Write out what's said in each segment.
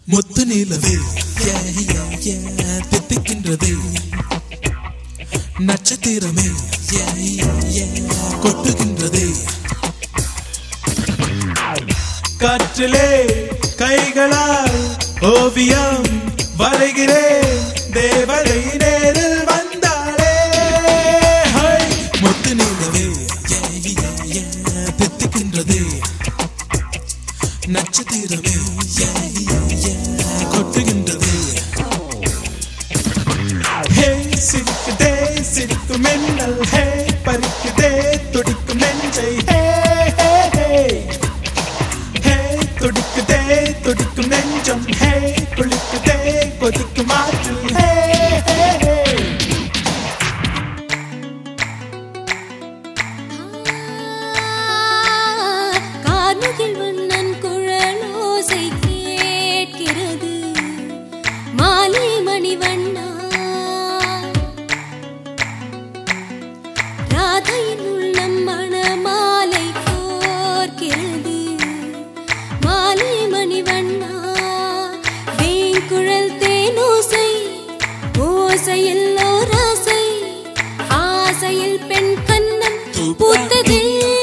முத்து நிலவே ஏ, ஏ, ஏ, தித்திக்கின்றதே நட்சத்திரமே ஏ, ஏ, ஏ, கொட்டுகின்றதே காற்றிலே கைகளால் ஓவியம் வரைகிறேன் தேவதை நேரில் வந்தாளே ஹை! முத்து நிலவே ஏ, ஏ, ஏ, தித்திக்கின்றதே நட்சத்திரமே ஏ, ஏ, ஏ, கொட்டுகின்றதே ஹே சிரிக்குதே சிரிக்கும் மின்னல் ஹே பறிக்குதே துடிக்கும் நெஞ்சை ஹே ஹே ஹே ஹே துடிக்குதே துடிக்கும் நெஞ்சம் ஹே குளிக்குதே கொதிக்கும் ஆற்றில் ஹே ஹே ஹே கார்முகில் வண்ணன் குழலோசை கேட்கிறது மாலை மணிவண்ணா ராதையின் உள்ளம் மணமாலை கோர்க்கிறது மாலை மணிவண்ணா வேங்குழல் தேனோசை ஓசையில் ஓராசை ஆசையில் பெண் கண்ணம் பூத்ததே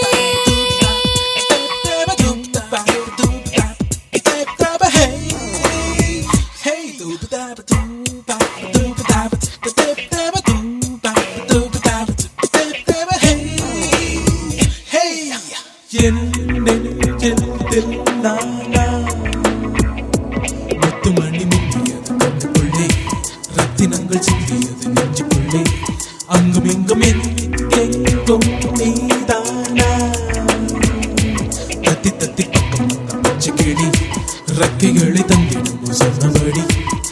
முத்துமணி முட்டியது கண்ணுக்குள்ளே ரத்தினங்கள் சிந்தியது நெஞ்சுக்குள்ளே அங்கும் இங்கும் எங்கெங்கும் நீதானா தத்தி தத்தி பக்கம் வந்த பச்சை கிளி ரெக்கைகளை தந்திடும் சொன்னபடி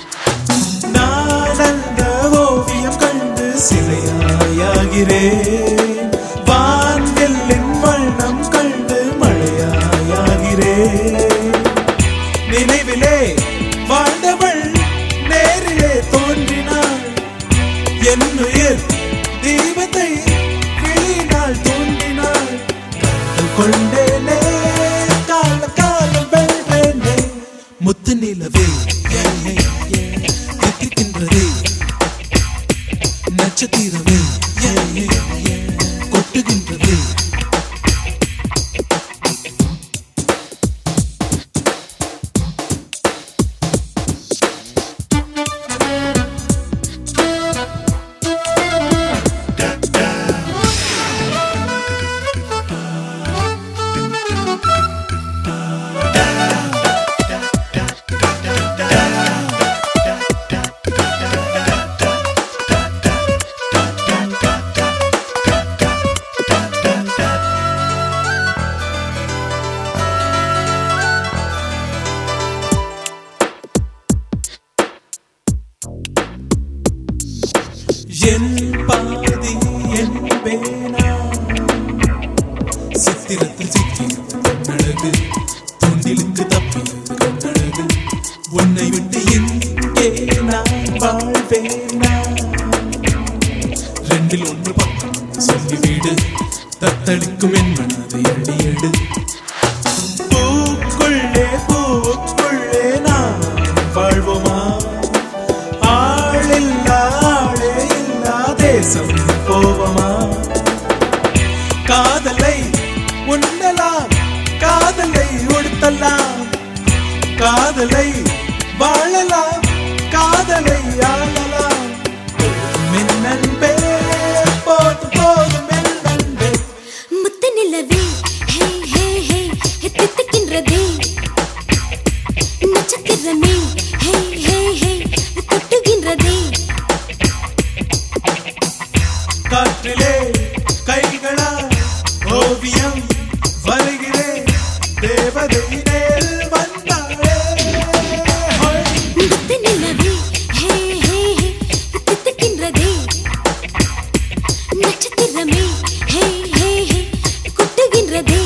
நான் அந்த ஓவியம் கண்டு சிலையாயாகிறேன் வான்வெல்லின் வண்ணம் கண்டு மழையாயாகிறேன் நினைவிலே வாழ்ந்தவள் நேரிலே தோன்றினாள் என்னுயிர் தீபத்தை விழியினால் தோன்றினாள் காதல் கொண்டேனே கால காலம் வென்றேனே முத்து நிலவே ஏ, ஏ, ஏ, தித்திக்கின்றதே நட்சத்திரமே ஏ, ஏ, ஏ, கொட்டுகின்றதே என் பாதி என் பேனா சித்திரத்தில் சிக்கியது கண்ணழகு துண்டிலுக்கு தப்பியது கண்ணழகு உன்னை விட்டு எங்கே நான் வாழ்வேனா ரெண்டில் ஒன்று பக்கம் சொல்லிவிடு தத்தளிக்கும் என் மனதை அடியெடு பூக்குள்ளே பூவுக்குள்ளே நாம் வாழ்வோமா ஆளில்லா ஆளே இல்லா தேசம் போவமா காதலை உண்ணலாம் காதலை உடுத்தலாம் காதலை வாழலாம் காதலை ஆளலாம் போதும் என் நண்பே போதும் போதும் என் நண்பே முத்து நிலவே ஹே ஹே ஹே தித்திக்கின்றதே நட்சத்திரமே ஹே ஹே ஹே கொட்டுகின்றதே காற்றிலே கைகளால் ஓவியம் வருகிறேன் தேவதை நேரில் வந்தாளே ஹோய். முத்து நிலவே ஹே ஹே ஹே தித்திக்கின்றதே நட்சத்திரமே ஹே ஹே ஹே கொட்டுகின்றதே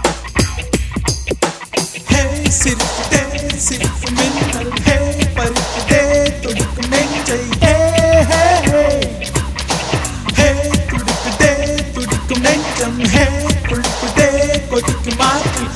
ஹே சிரிக்குதே சிரிக்கும் மின்னல் ஹே பறிக்குதே துடிக்கும் நெஞ்சை ஹே ஹே ஹே ஹே துடிக்குதே துடிக்கும் நெஞ்சம் ஹே குளிக்குதே கொதிக்கும் ஆற்றில்